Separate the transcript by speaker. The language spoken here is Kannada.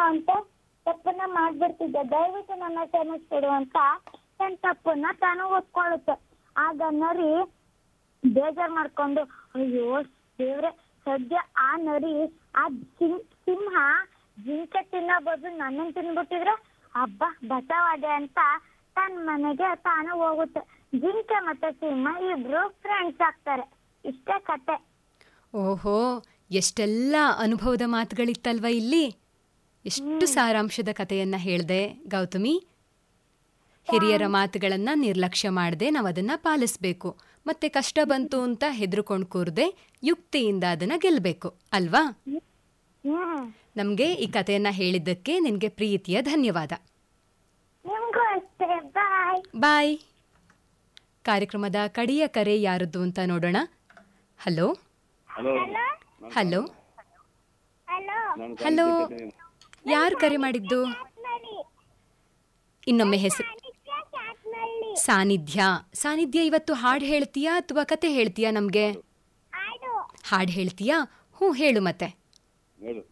Speaker 1: ಅಂತ ತಪ್ಪನ್ನ ಮಾಡ್ಬಿಡ್ತಿದ್ದೆ ದಯವಿಟ್ಟು ನನ್ನ ಕ್ಷಮಿಸ್ಬಿಡು ಅಂತ ತನ್ನ ತಪ್ಪನ್ನ ತಾನು ಒಪ್ಕೊಳ್ಳುತ್ತೆ ಆಗ ನರಿ ಬೇಜಾರ್ ಮಾಡ್ಕೊಂಡು ಅಯ್ಯೋ ದೇವ್ರೆ ಸದ್ಯ ಆ ನರಿ ಆ ಸಿಂ- ಸಿಂಹ ಜಿಂಕೆ ತಿನ್ನೋ ಬದಲು ನನ್ನನ್ ತಿನ್ಬಿಟ್ಟಿದ್ರೆ ಹಬ್ಬ ಬಚಾವಾದೆ ಅಂತ ತನ್ನ ಮನೆಗೆ ತಾನು ಹೋಗುತ್ತೆ ಜಿಂಕೆ ಮತ್ತೆ ಸಿಂಹ ಇಬ್ರು ಫ್ರೆಂಡ್ಸ್ ಆಗ್ತಾರೆ ಇಷ್ಟೇ ಕತೆ
Speaker 2: ಓಹೋ ಎಷ್ಟೆಲ್ಲ ಅನುಭವದ ಮಾತುಗಳಿತ್ತಲ್ವ ಇಲ್ಲಿ ಎಷ್ಟು ಸಾರಾಂಶದ ಕಥೆಯನ್ನ ಹೇಳ್ದೆ ಗೌತಮಿ ಹಿರಿಯರ ಮಾತುಗಳನ್ನ ನಿರ್ಲಕ್ಷ್ಯ ಮಾಡದೆ ನಾವು ಅದನ್ನ ಪಾಲಿಸ್ಬೇಕು ಮತ್ತೆ ಕಷ್ಟ ಬಂತು ಅಂತ ಹೆದರ್ಕೊಂಡು ಕೂರ್ದೆ ಯುಕ್ತಿಯಿಂದ ಅದನ್ನ ಗೆಲ್ಬೇಕು ಅಲ್ವಾ
Speaker 1: ಹ್ಮ್
Speaker 2: ನಮ್ಗೆ ಈ ಕಥೆಯನ್ನ ಹೇಳಿದ್ದಕ್ಕೆ ನಿನ್ಗೆ ಪ್ರೀತಿಯ ಧನ್ಯವಾದ
Speaker 1: ನಿಮ್ಗೂ ಅಷ್ಟೇ ಬಾಯ್
Speaker 2: ಬಾಯ್ ಕಾರ್ಯಕ್ರಮದ ಕಡೆಯ ಕರೆ ಯಾರದ್ದು ಅಂತ ನೋಡೋಣ ಹಲೋ
Speaker 3: ಹಲೋ
Speaker 2: ಹಲೋ
Speaker 1: ಹಲೋ
Speaker 3: ನಾನು
Speaker 2: ಹಲೋ ಯಾರು ಕರೆ ಮಾಡಿದ್ದು ಇನ್ನೊಮ್ಮೆ ಹೆಸರು ಸಾನ್ನಿಧ್ಯ ಸಾನ್ನಿಧ್ಯ ಇವತ್ತು ಹಾಡು ಹೇಳ್ತೀಯಾ ಅಥವಾ ಕತೆ ಹೇಳ್ತೀಯಾ ನಮ್ಗೆ ಹಾಡು ಹೇಳ್ತೀಯಾ ಹ್ಞೂ ಹೇಳು ಮತ್ತೆ
Speaker 3: ಹೇಳು